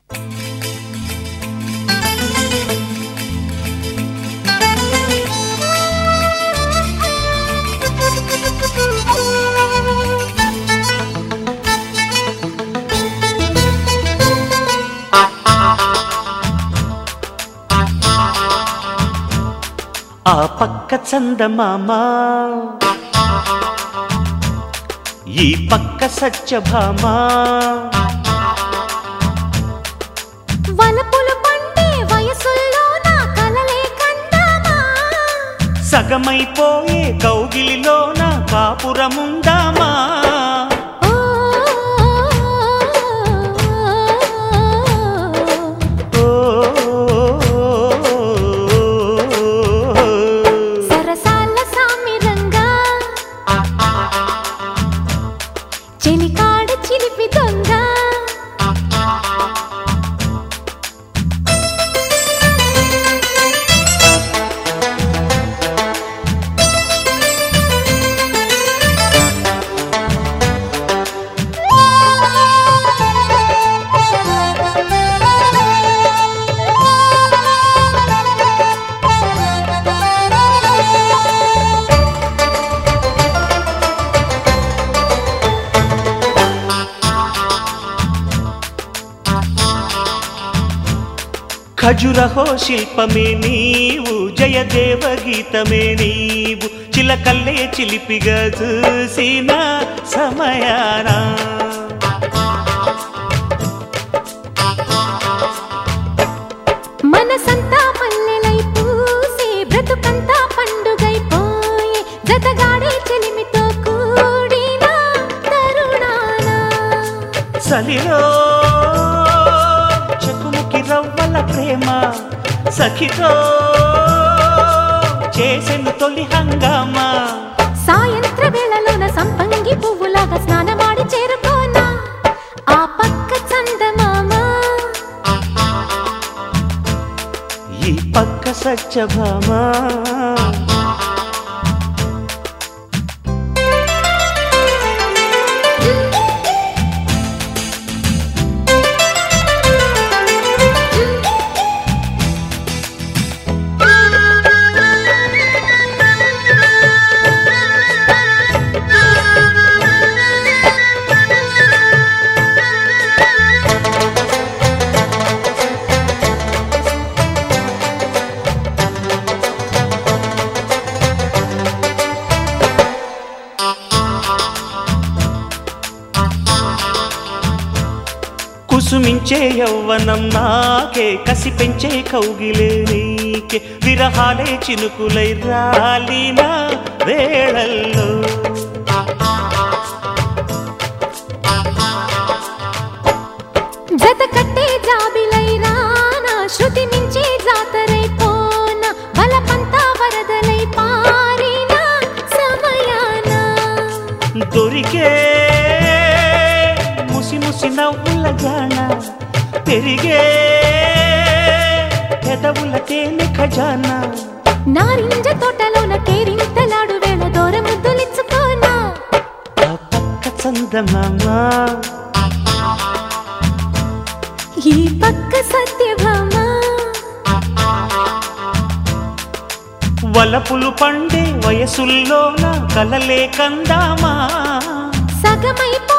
ఆ పక్క చందమామ ఈ పక్క సత్యభామ వలపులు పండే వయసుల్లో నా కలలే కందామా సగమైపోయే కౌగిలిలోన కాపురముందామా ఓ, ఓ, సరసాల సామిరంగా చెలికాడ చిలిపి దొంగ ఖజురహో శిల్పమే నీవు జయదేవ గీతమే నీవు చిలకల్లే చిలిపిగా చూసిన సమయానా మనసంతా మల్లెలై పూసే బ్రతుకంతా పండుగైపోయే జతగాడే చెలిమితో కూడిన తరుణాన సలిలో చకుముకి రవ్వల ప్రేమ సఖితో చేసెను తొలి హంగామా సాయంత్ర వేళలోన సంపంగి పువ్వులాగా స్నానమాడి చేరుకోనా ఆ పక్క చందమామ ఈ పక్క సత్యభామా కుసుమించే యవ్వనం నాకే కసి పెంచే కౌగిలే నీకే విరహాలే చినుకులై రాలిన వేళల్లో జత కట్టే జాబిలై రానా శృతి మించే జాతరై పోన బలపంతా వరదలై పారిన సమయాన దొరికే ముసి ముసి నవ్వుల జాణ పెరిగే పెదవుల తేనె ఖజానా నారింజ తోటలోన కేరింతలాడు వేళ దూర ముద్దులిచ్చుకోనా ఆ పక్క చందమామ ఈ పక్క సత్యభామ వలపులు పండే వయసుల్లోన కలలే కందామా సగమై